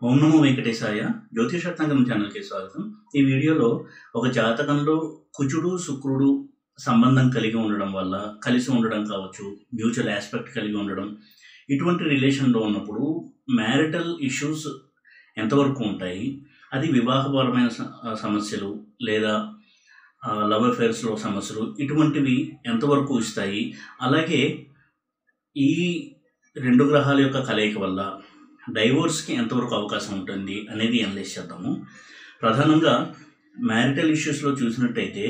ఓం నమో వెంకటేశాయ జ్యోతిషార్థంగం ఛానల్కి స్వాగతం ఈ వీడియోలో ఒక జాతకంలో కుజుడు శుక్రుడు సంబంధం కలిగి ఉండడం వల్ల కలిసి ఉండడం కావచ్చు మ్యూచువల్ ఆస్పెక్ట్ కలిగి ఉండడం ఇటువంటి రిలేషన్లో ఉన్నప్పుడు మ్యారిటల్ ఇష్యూస్ ఎంతవరకు ఉంటాయి అది వివాహపరమైన స- సమస్యలు లేదా లవ్ అఫేర్స్లో సమస్యలు ఇటువంటివి ఎంతవరకు ఇస్తాయి అలాగే ఈ రెండు గ్రహాల యొక్క కలయిక వల్ల డైవోర్స్కి ఎంతవరకు అవకాశం ఉంటుంది అనేది అనలైజ్ చేద్దాము ప్రధానంగా మ్యారిటల్ ఇష్యూస్లో చూసినట్టయితే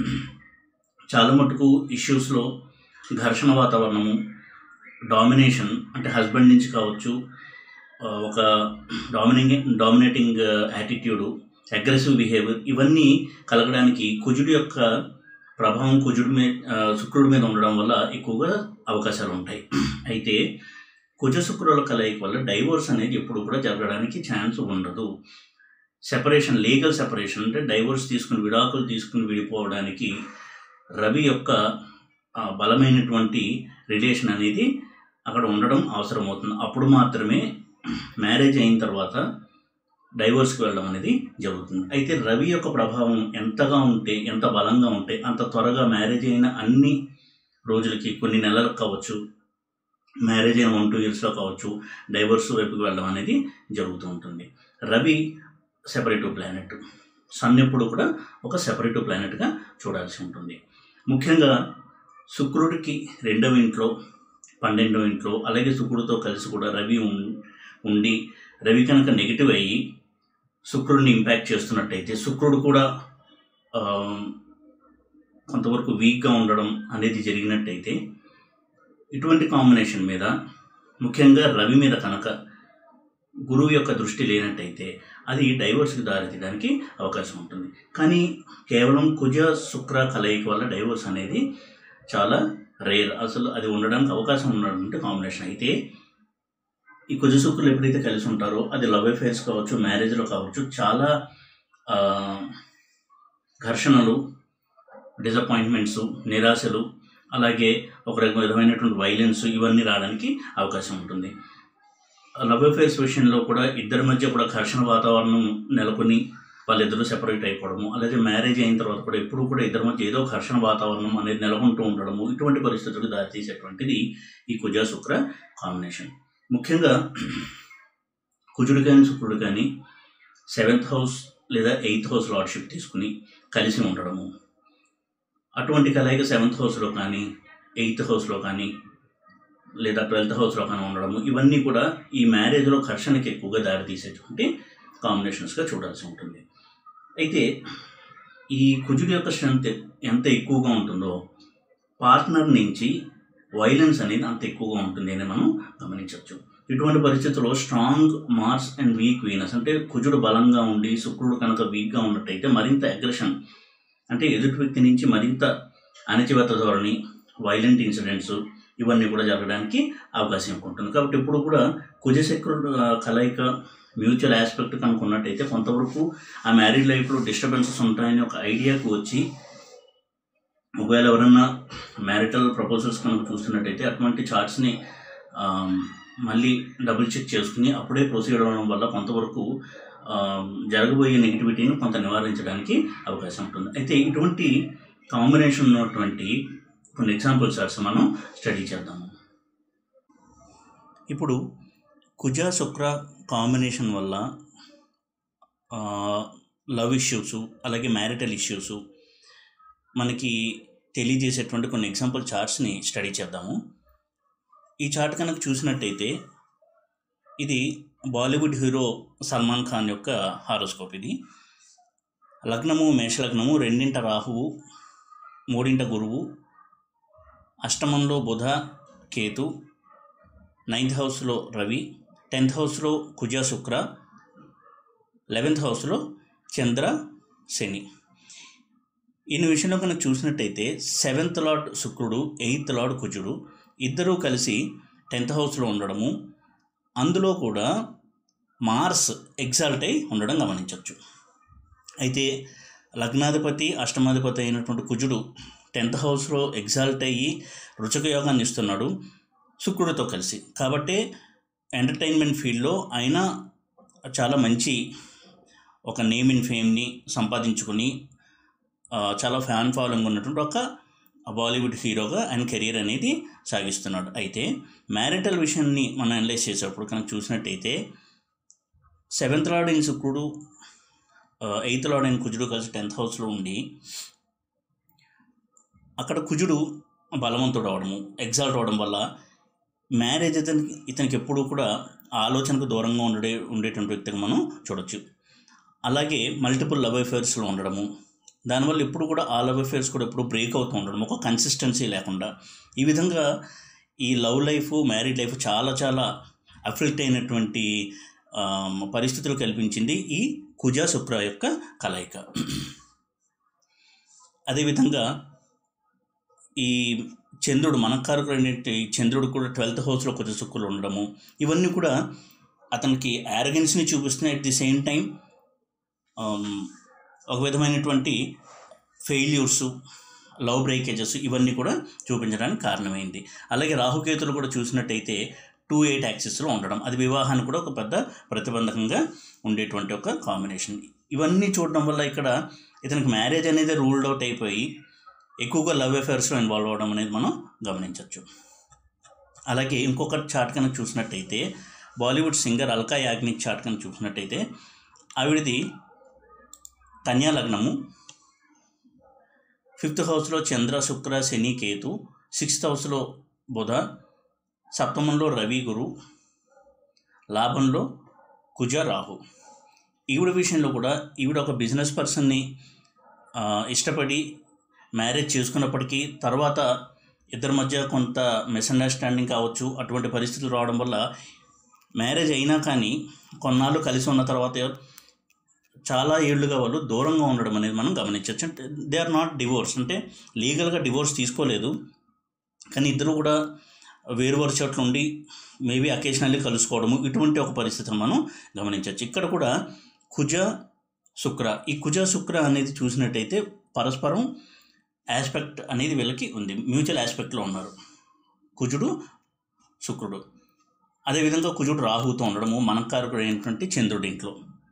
చాలా మటుకు ఇష్యూస్లో ఘర్షణ వాతావరణము డామినేషన్ అంటే హస్బెండ్ నుంచి కావచ్చు ఆ, ఒక domineering dominating attitude aggressive behaviour ఇవన్నీ కలగడానికి కుజుడు యొక్క ప్రభావం కుజుడు మీద శుక్రుడి మీద ఉండడం వల్ల ఎక్కువగా అవకాశాలు ఉంటాయి అయితే కుజ శుక్రుల కలయిక వల్ల డైవోర్స్ అనేది ఎప్పుడు కూడా జరగడానికి ఛాన్స్ ఉండదు సెపరేషన్ లీగల్ సెపరేషన్ అంటే డైవోర్స్ తీసుకుని విడాకులు తీసుకుని విడిపోవడానికి రవి యొక్క ఆ, బలమైనటువంటి రిలేషన్ అనేది అక్కడ ఉండడం అవసరం అవుతుంది అప్పుడు మాత్రమే మ్యారేజ్ అయిన తర్వాత డైవోర్స్కి వెళ్ళడం అనేది జరుగుతుంది అయితే రవి యొక్క ప్రభావం ఎంతగా ఉంటే ఎంత బలంగా ఉంటే అంత త్వరగా మ్యారేజ్ అయిన అన్ని రోజులకి కొన్ని నెలలకు కావచ్చు మ్యారేజ్ అయిన వన్ టూ ఇయర్స్లో కావచ్చు డైవర్స్ వైపుకి వెళ్ళడం అనేది జరుగుతూ ఉంటుంది రవి సెపరేటివ్ ప్లానెట్ సన్ ఎప్పుడు కూడా ఒక సెపరేటివ్ ప్లానెట్గా చూడాల్సి ఉంటుంది ముఖ్యంగా శుక్రుడికి రెండవ ఇంట్లో పన్నెండవ ఇంట్లో అలాగే శుక్రుడితో కలిసి కూడా రవి ఉం- ఉండి రవి కనుక నెగిటివ్ అయ్యి శుక్రుడిని ఇంపాక్ట్ చేస్తున్నట్టయితే శుక్రుడు కూడా ఆ, కొంతవరకు వీక్గా ఉండడం అనేది జరిగినట్టయితే ఇటువంటి కాంబినేషన్ మీద ముఖ్యంగా రవి మీద కనుక గురువు యొక్క దృష్టి లేనట్టయితే అది డైవర్స్కి దారితీయడానికి అవకాశం ఉంటుంది కానీ కేవలం కుజ శుక్ర కలయిక వల్ల డైవర్స్ అనేది చాలా రేర్ అసలు అది ఉండడానికి అవకాశం ఉన్నటువంటి కాంబినేషన్ అయితే ఈ కుజ శుక్రులు ఎప్పుడైతే కలిసి ఉంటారో అది లవ్ అఫేర్స్ కావచ్చు మ్యారేజ్లో కావచ్చు చాలా ఆ, ఘర్షణలు డిసప్పాయింట్మెంట్స్ నిరాశలు అలాగే ఒక రకం విధమైనటువంటి వైలెన్స్ ఇవన్నీ రావడానికి అవకాశం ఉంటుంది లవ్ అఫేర్స్ విషయంలో కూడా ఇద్దరి మధ్య కూడా ఘర్షణ వాతావరణం నెలకొని వాళ్ళిద్దరూ సెపరేట్ అయిపోవడము అలాగే మ్యారేజ్ అయిన తర్వాత కూడా ఎప్పుడు కూడా ఇద్దరి మధ్య ఏదో ఘర్షణ వాతావరణం అనేది నెలకొంటూ ఉండడము ఇటువంటి పరిస్థితులకు దారితీసేటువంటిది ఈ కుజ శుక్ర కాంబినేషన్ ముఖ్యంగా కుజుడు కానీ శుక్రుడు కానీ సెవెంత్ హౌస్ లేదా ఎయిత్ హౌస్ లార్డ్షిప్ తీసుకుని కలిసి ఉండడము అటువంటి కలయిక సెవెంత్ హౌస్లో కానీ ఎయిత్ హౌస్లో కానీ లేదా ట్వెల్త్ హౌస్లో కానీ ఉండడము ఇవన్నీ కూడా ఈ మ్యారేజ్లో ఘర్షణకి ఎక్కువగా దారితీసేటువంటి కాంబినేషన్స్గా చూడాల్సి ఉంటుంది అయితే ఈ కుజుడి యొక్క స్ట్రెంత్ ఎంత ఎక్కువగా ఉంటుందో పార్ట్నర్ నుంచి వైలెన్స్ అనేది అంత ఎక్కువగా ఉంటుంది అని మనం గమనించవచ్చు ఇటువంటి పరిస్థితుల్లో strong Mars and weak Venus అంటే కుజుడు బలంగా ఉండి శుక్రుడు కనుక వీక్గా ఉన్నట్టయితే మరింత అగ్రెషన్ అంటే ఎదుటి వ్యక్తి నుంచి మరింత అణచివేత ధోరణి వైలెంట్ ఇన్సిడెంట్స్ ఇవన్నీ కూడా జరగడానికి అవకాశం ఎక్కువ ఉంటుంది కాబట్టి ఇప్పుడు కూడా కుజశక్రుడు ఆ, కలయిక మ్యూచువల్ ఆస్పెక్ట్ కనుక ఉన్నట్టయితే కొంతవరకు ఆ మ్యారేజ్ లైఫ్లో డిస్టర్బెన్సెస్ ఉంటాయని ఒక ఐడియాకి వచ్చి ఒకవేళ ఎవరన్నా మ్యారిటల్ ప్రపోజల్స్ కనుక చూస్తున్నట్టయితే అటువంటి చార్ట్స్ని మళ్ళీ డబుల్ చెక్ చేసుకుని అప్పుడే ప్రొసీడ్ అవ్వడం వల్ల కొంతవరకు ఆ, జరగబోయే నెగిటివిటీని కొంత నివారించడానికి అవకాశం ఉంటుంది అయితే ఇటువంటి కాంబినేషన్ ఉన్నటువంటి కొన్ని ఎగ్జాంపుల్ చార్ట్స్ మనం స్టడీ చేద్దాము ఇప్పుడు కుజ శుక్ర కాంబినేషన్ వల్ల లవ్ ఇష్యూస్ అలాగే మ్యారిటల్ ఇష్యూస్ మనకి తెలియజేసేటువంటి కొన్ని ఎగ్జాంపుల్ చార్ట్స్ని స్టడీ చేద్దాము ఈ చార్ట్ కనుక చూసినట్టయితే ఇది బాలీవుడ్ హీరో సల్మాన్ ఖాన్ యొక్క హారోస్కోప్ ఇది లగ్నము మేషలగ్నము రెండింట రాహువు మూడింట గురువు అష్టమంలో బుధ కేతు నైన్త్ హౌస్లో రవి టెన్త్ హౌస్లో కుజ శుక్ర లెవెన్త్ హౌస్లో చంద్ర శని ఈయన విషయంలో కనుక చూసినట్టయితే సెవెంత్ లార్డ్ శుక్రుడు ఎయిత్ లార్డ్ కుజుడు ఇద్దరూ కలిసి టెన్త్ హౌస్లో ఉండడము అందులో కూడా మార్స్ ఎగ్జాల్ట్ అయి ఉండడం గమనించవచ్చు అయితే లగ్నాధిపతి అష్టమాధిపతి అయినటువంటి కుజుడు టెన్త్ హౌస్లో ఎగ్జాల్ట్ అయ్యి రుచక యోగాన్ని ఇస్తున్నాడు శుక్రుడితో కలిసి కాబట్టి ఎంటర్టైన్మెంట్ ఫీల్డ్లో ఆయన చాలా మంచి ఒక నేమ్ ఇన్ ఫేమ్ని సంపాదించుకుని ఆ, చాలా ఫ్యాన్ ఫాలోయింగ్ ఉన్నటువంటి ఒక బాలీవుడ్ హీరోగా ఆయన కెరీర్ అనేది సాగిస్తున్నాడు అయితే మ్యారిటల్ విషయాన్ని మనం అనలైజ్ చేసేటప్పుడు కనుక చూసినట్టయితే సెవెంత్ లార్డ్ అయిన శుక్రుడు ఎయిత్ లార్డ్ అయిన కుజుడు కలిసి టెన్త్ హౌస్లో ఉండి అక్కడ కుజుడు బలవంతుడు అవడము ఎగ్జాల్ట్ అవడం వల్ల మ్యారేజ్ ఇతనికి ఇతనికి ఎప్పుడూ కూడా ఆ ఆలోచనకు దూరంగా ఉండే ఉండేటువంటి వ్యక్తిగా మనం చూడొచ్చు అలాగే మల్టిపుల్ లవ్ అఫేర్స్లో ఉండడము దానివల్ల ఎప్పుడు కూడా ఆ లవ్ అఫేర్స్ కూడా ఎప్పుడు బ్రేక్ అవుతూ ఉండడం ఒక కన్సిస్టెన్సీ లేకుండా ఈ విధంగా ఈ లవ్ లైఫ్ మ్యారీడ్ లైఫ్ చాలా చాలా అఫెక్ట్ అయినటువంటి ఆ, పరిస్థితులు కల్పించింది ఈ కుజ శుక్ర యొక్క కలయిక అదేవిధంగా ఈ చంద్రుడు మనకారకుడైనటువంటి చంద్రుడు కూడా ట్వెల్త్ హౌస్లో కుజ శుక్రులు ఉండడము ఇవన్నీ కూడా అతనికి యారగెన్స్ని చూపిస్తున్నాయి అట్ ది సేమ్ టైం ఒక విధమైనటువంటి ఫెయిల్యూర్స్ లవ్ బ్రేకేజెస్ ఇవన్నీ కూడా చూపించడానికి కారణమైంది అలాగే రాహుకేతులు కూడా చూసినట్టయితే టూ ఎయిట్ యాక్సిస్లో ఉండడం అది వివాహానికి కూడా ఒక పెద్ద ప్రతిబంధకంగా ఉండేటువంటి ఒక కాంబినేషన్ ఇవన్నీ చూడడం వల్ల ఇక్కడ ఇతనికి మ్యారేజ్ అనేది రూల్డ్ అవుట్ అయిపోయి ఎక్కువగా లవ్ అఫేర్స్లో ఇన్వాల్వ్ అవ్వడం అనేది మనం గమనించవచ్చు అలాగే ఇంకొక చార్ట్ కనుక చూసినట్టయితే Bollywood singer Alka Yagnik chart కనుక చూసినట్టయితే ఆవిడది కన్యా లగ్నము ఫిఫ్త్ హౌస్లో చంద్ర శుక్ర శని కేతు సిక్స్త్ హౌస్లో బుధ సప్తమంలో రవి గురు లాభంలో కుజ రాహు ఈవిడ విషయంలో కూడా ఈవిడ ఒక బిజినెస్ పర్సన్ని ఆ, ఇష్టపడి మ్యారేజ్ చేసుకున్నప్పటికీ తర్వాత ఇద్దరి మధ్య కొంత మిస్అండర్స్టాండింగ్ కావచ్చు అటువంటి పరిస్థితులు రావడం వల్ల మ్యారేజ్ అయినా కానీ కొన్నాళ్ళు కలిసి ఉన్న తర్వాత చాలా ఏళ్ళుగా వాళ్ళు దూరంగా ఉండడం అనేది మనం గమనించవచ్చు అంటే దే ఆర్ నాట్ డివోర్స్ అంటే లీగల్గా డివోర్స్ తీసుకోలేదు కానీ ఇద్దరు కూడా వేరు వేరు చోట్ల ఉండి మేబీ అకేషనల్లీ కలుసుకోవడము ఇటువంటి ఒక పరిస్థితిని మనం గమనించవచ్చు ఇక్కడ కూడా కుజ శుక్ర ఈ కుజ శుక్ర అనేది చూసినట్టయితే పరస్పరం ఆస్పెక్ట్ అనేది వీళ్ళకి ఉంది మ్యూచువల్ ఆస్పెక్ట్లో ఉన్నారు కుజుడు శుక్రుడు అదేవిధంగా కుజుడు రాహుతో ఉండడము మనకారకుడు అయినటువంటి చంద్రుడి ఇంట్లో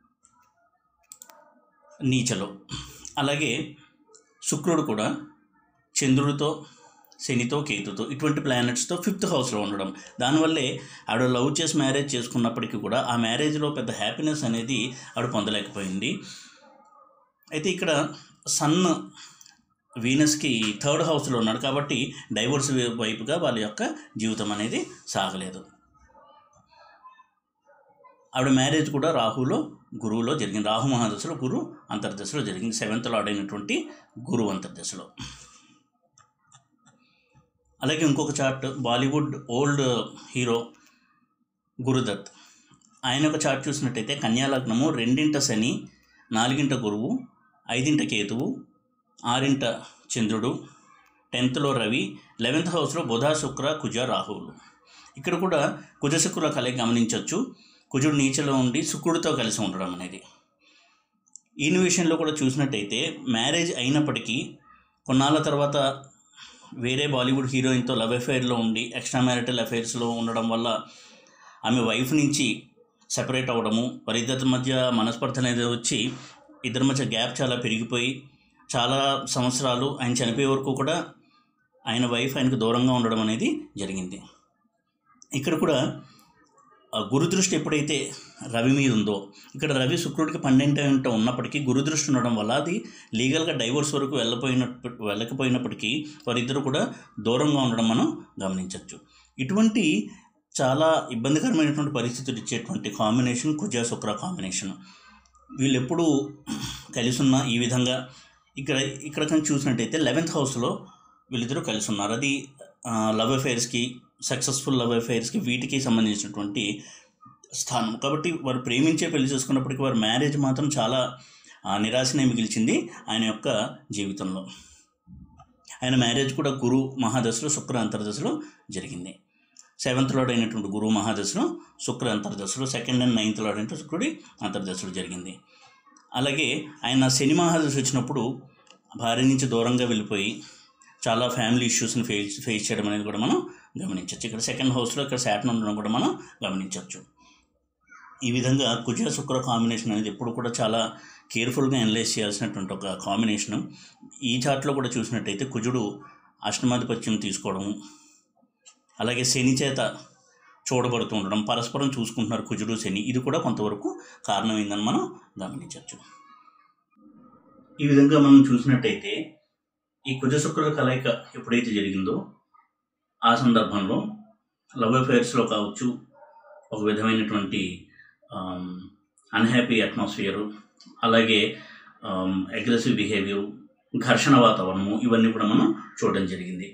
నీచలో అలాగే శుక్రుడు కూడా చంద్రుడితో శనితో కేతుతో ఇటువంటి ప్లానెట్స్తో ఫిఫ్త్ హౌస్లో ఉండడం దానివల్లే ఆవిడ లవ్ చేసి మ్యారేజ్ చేసుకున్నప్పటికీ కూడా ఆ మ్యారేజ్లో పెద్ద హ్యాపీనెస్ అనేది ఆవిడ పొందలేకపోయింది అయితే ఇక్కడ సన్ వీనస్కి థర్డ్ హౌస్లో ఉన్నాడు కాబట్టి డైవోర్స్ వైపుగా వాళ్ళ యొక్క జీవితం అనేది సాగలేదు ఆవిడ మ్యారేజ్ కూడా రాహులో గురువులో జరిగింది రాహు మహాదశలో గురు అంతర్దశలో జరిగింది సెవెంత్ లార్డ్ అయినటువంటి గురువు అంతర్దశలో అలాగే ఇంకొక chart Bollywood old hero Guru Dutt ఆయన యొక్క చార్ట్ చూసినట్టయితే కన్యా లగ్నము రెండింట శని నాలుగింట గురువు ఐదింట కేతువు ఆరింట చంద్రుడు టెన్త్లో రవి లెవెన్త్ హౌస్లో బుధ శుక్ర కుజ రాహువులు ఇక్కడ కూడా కుజ శుక్రుల కలయిక గమనించవచ్చు కుజుడు నీచలో ఉండి శుక్రుడితో కలిసి ఉండడం అనేది ఈయన విషయంలో కూడా చూసినట్టయితే మ్యారేజ్ అయినప్పటికీ కొన్నాళ్ళ తర్వాత వేరే బాలీవుడ్ హీరోయిన్తో లవ్ అఫైర్లో ఉండి ఎక్స్ట్రా మ్యారిటల్ అఫైర్స్లో ఉండడం వల్ల ఆమె వైఫ్ నుంచి సెపరేట్ అవ్వడము వారిద్దరి మధ్య మనస్పర్ధ అనేది వచ్చి ఇద్దరి మధ్య గ్యాప్ చాలా పెరిగిపోయి చాలా సంవత్సరాలు ఆయన చనిపోయే వరకు కూడా ఆయన వైఫ్ ఆయనకు దూరంగా ఉండడం అనేది జరిగింది ఇక్కడ కూడా ఆ గురుదృష్టి ఎప్పుడైతే రవి మీద ఉందో ఇక్కడ రవి శుక్రుడికి పన్నెండు ఉన్నప్పటికీ గురుదృష్టి ఉండడం వల్ల అది లీగల్గా డైవోర్స్ వరకు వెళ్ళపోయినట్టు వెళ్ళకపోయినప్పటికీ వారిద్దరూ కూడా దూరంగా ఉండడం మనం గమనించవచ్చు ఇటువంటి చాలా ఇబ్బందికరమైనటువంటి పరిస్థితులు ఇచ్చేటువంటి కాంబినేషన్ కుజ శుక్ర కాంబినేషన్ వీళ్ళు ఎప్పుడు కలిసి ఉన్న ఈ విధంగా ఇక్కడ ఇక్కడ కానీ చూసినట్టయితే లెవెన్త్ హౌస్లో వీళ్ళిద్దరూ కలిసి ఉన్నారు అది లవ్ అఫైర్స్కి సక్సెస్ఫుల్ లవ్ అఫైర్స్కి వీటికి సంబంధించినటువంటి స్థానం కాబట్టి వారు ప్రేమించే పెళ్లి చేసుకున్నప్పటికీ వారి మ్యారేజ్ మాత్రం చాలా ఆ, నిరాశనే మిగిల్చింది ఆయన యొక్క జీవితంలో ఆయన మ్యారేజ్ కూడా గురు మహాదశలో శుక్ర అంతర్దశలో జరిగింది సెవెంత్ లార్డ్ అయినటువంటి గురు మహాదశలో శుక్ర అంతర్దశలో సెకండ్ అండ్ నైన్త్ లార్డ్ అంటే శుక్రుడి అంతర్దశలో జరిగింది అలాగే ఆయన శని మహాదశ వచ్చినప్పుడు భార్య నుంచి దూరంగా వెళ్ళిపోయి చాలా ఫ్యామిలీ ఇష్యూస్ని ఫేస్ ఫేస్ చేయడం అనేది కూడా మనం గమనించవచ్చు ఇక్కడ సెకండ్ హౌస్లో ఇక్కడ శాటన్ ఉండడం కూడా మనం గమనించవచ్చు ఈ విధంగా కుజ శుక్ర కాంబినేషన్ అనేది ఎప్పుడు కూడా చాలా కేర్ఫుల్గా అనలైజ్ చేయాల్సినటువంటి ఒక కాంబినేషను ఈ చార్ట్లో కూడా చూసినట్టయితే కుజుడు అష్టమాధిపత్యం తీసుకోవడము అలాగే శని చేత చూడబడుతూ ఉండడం పరస్పరం చూసుకుంటున్నారు కుజుడు శని ఇది కూడా కొంతవరకు కారణమైందని మనం గమనించవచ్చు ఈ విధంగా మనం చూసినట్టయితే ఈ కుజ శుక్రుల కలయిక ఎప్పుడైతే జరిగిందో ఆ సందర్భంలో లవ్ అఫైర్స్లో కావచ్చు ఒక విధమైనటువంటి అన్హ్యాపీ అట్మాస్ఫియరు అలాగే అగ్రెసివ్ బిహేవియర్ ఘర్షణ వాతావరణము ఇవన్నీ కూడా మనం చూడడం జరిగింది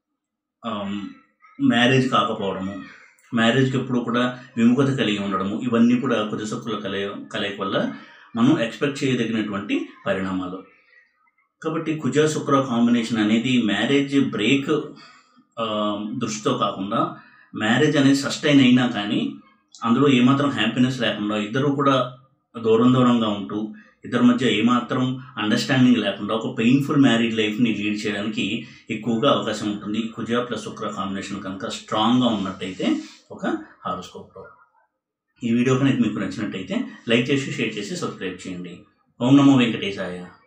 మ్యారేజ్ కాకపోవడము మ్యారేజ్కి ఎప్పుడు కూడా విముఖత కలిగి ఉండడము ఇవన్నీ కూడా కుజ శుక్రుల కలయి కలయిక వల్ల మనం ఎక్స్పెక్ట్ చేయదగినటువంటి పరిణామాలు కాబట్టి కుజ శుక్ర కాంబినేషన్ అనేది మ్యారేజ్ బ్రేక్ దృష్టితో కాకుండా మ్యారేజ్ అనేది సస్టైన్ అయినా కానీ అందులో ఏమాత్రం హ్యాపీనెస్ లేకుండా ఇద్దరు కూడా దూరం దూరంగా ఉంటూ ఇద్దరి మధ్య ఏమాత్రం అండర్స్టాండింగ్ లేకుండా ఒక పెయిన్ఫుల్ మ్యారీడ్ లైఫ్ని లీడ్ చేయడానికి ఎక్కువగా అవకాశం ఉంటుంది కుజ ప్లస్ శుక్ర కాంబినేషన్ కనుక స్ట్రాంగ్గా ఉన్నట్టయితే ఒక హారోస్కోప్లో ఈ వీడియో కనుక మీకు నచ్చినట్టయితే లైక్ చేసి షేర్ చేసి సబ్స్క్రైబ్ చేయండి ఓం నమో వెంకటేశాయ